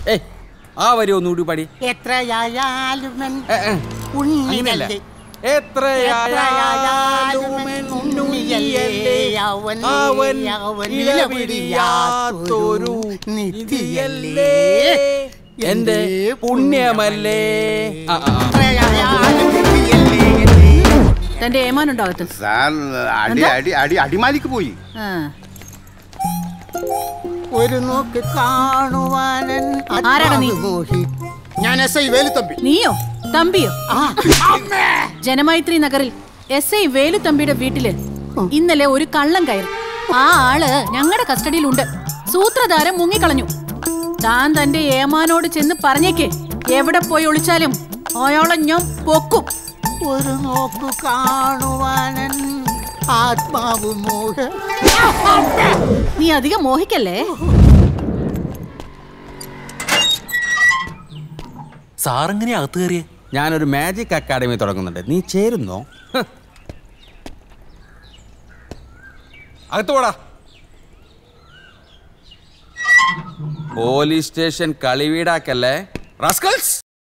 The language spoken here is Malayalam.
ഏയ് ആ വരി ഒന്നുകൂടി പാടി എത്രയായാലും എൻ ഏ, ഏ. ഉണ്ണിയല്ലേ എത്രയായാലും എൻ ഉണ്ണിയല്ലേ അവൻ അവൻ അവൻ ഇലപിടിയാത്തൊരു നിധിയല്ലേ എന്റെ പുണ്യമല്ലേ ആ, ആ, ആ. എത്രയായാലും നിധിയല്ലേ തന്റെ ഏമാനുണ്ടോ അകത്ത് സാർ അടി അടി അടി അടിമാലിക്ക് പോയി ആ. ഒരു നോക്ക് കാണുവാനൻ ആരാടാ നീ? മോഹി ഞാൻ എസ് ഐ വേലുത്തമ്പി നീയോ തമ്പിയോ ആ, അമ്മേ! ജനമൈത്രി നഗറിൽ എസ് ഐ വേലുത്തമ്പിയുടെ വീട്ടില് ഇന്നലെ ഒരു കള്ളം കയറി ആ ആള് ഞങ്ങളുടെ കസ്റ്റഡിയിലുണ്ട് സൂത്രധാരൻ മുങ്ങിക്കളഞ്ഞു താൻ തന്റെ ഏമാനോട് ചെന്ന് പറഞ്ഞേക്ക് എവിടെ പോയി ഒളിച്ചാലും അയാളെ ഞാൻ പൊക്കും ഒരു നോക്ക് കാണുവാനൻ ആത്മാവ് മോഹ നീ അധികം മോഹിക്കല്ലേ സാറെങ്ങനെ അകത്ത് കയറിയേ ഞാനൊരു മാജിക് അക്കാഡമി തുടങ്ങുന്നുണ്ട് നീ ചേരുന്നോ ഹ്. അകത്ത് പോടാ പോലീസ് സ്റ്റേഷൻ കളിവീടാക്കല്ലേ റാസ്കൽസ്